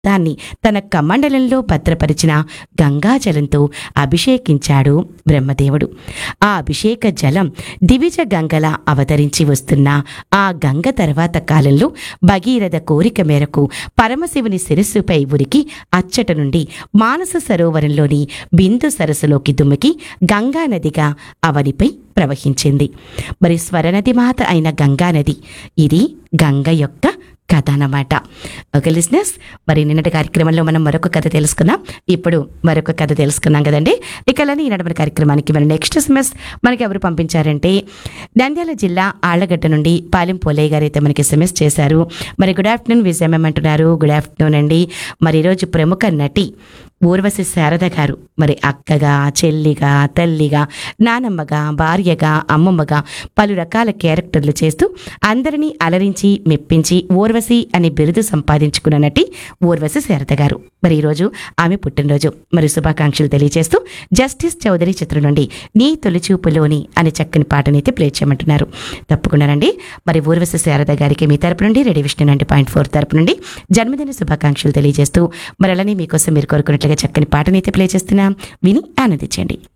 మొత్తాన్ని తన కమండలంలో భద్రపరిచిన గంగాజలంతో అభిషేకించాడు బ్రహ్మదేవుడు ఆ అభిషేక జలం దివిజ గంగలా అవతరించి వస్తున్న ఆ గంగ తర్వాత కాలంలో భగీరథ కోరిక మేరకు పరమశివుని శిరస్సుపై ఉరికి అచ్చట నుండి మానస సరోవరంలోని బిందు సరస్సులోకి దుమికి గంగా నదిగా అవనిపై ప్రవహించింది మరి స్వరనది మాత అయిన గంగా నది ఇది గంగ యొక్క కథ అన్నమాట ఓకే లిస్నెస్ మరి నిన్నటి కార్యక్రమంలో మనం మరొక కథ తెలుసుకున్నాం ఇప్పుడు మరొక కథ తెలుసుకున్నాం కదండి ఇక అలానే ఈనాటి మన కార్యక్రమానికి మరి నెక్స్ట్ ఎస్ఎంఎస్ మనకి ఎవరు పంపించారంటే నంద్యాల జిల్లా ఆళ్లగడ్డ నుండి పాలెం పోలయ్య గారు అయితే మనకి ఎస్ఎంఎస్ చేశారు మరి గుడ్ ఆఫ్టర్నూన్ విజయమ్మ అంటున్నారు గుడ్ ఆఫ్టర్నూన్ అండి మరి ఈరోజు ప్రముఖ నటి ఊర్వశి శారద గారు మరి అక్కగా చెల్లిగా తల్లిగా నానమ్మగా భార్యగా అమ్మమ్మగా పలు రకాల క్యారెక్టర్లు చేస్తూ అందరినీ అలరించి మెప్పించి ఊర్వశి అనే బిరుదు సంపాదించుకున్న నటి ఊర్వశి శారద గారు మరి ఈరోజు ఆమె పుట్టినరోజు మరి శుభాకాంక్షలు తెలియజేస్తూ జస్టిస్ చౌదరి చిత్రం నుండి నీ తొలిచూపులోని అనే చక్కని పాటనైతే ప్లే చేయమంటున్నారు తప్పకుండానండి మరి ఊర్వశి శారద గారికి మీ తరపు నుండి ready Vishnu ninety point four తరపు నుండి జన్మదిన శుభాకాంక్షలు తెలియజేస్తూ మరి అలానే మీకోసం మీరు కోరుకున్నట్లుగా చక్కని పాటనైతే ప్లే చేస్తున్నాం విని ఆనందించండి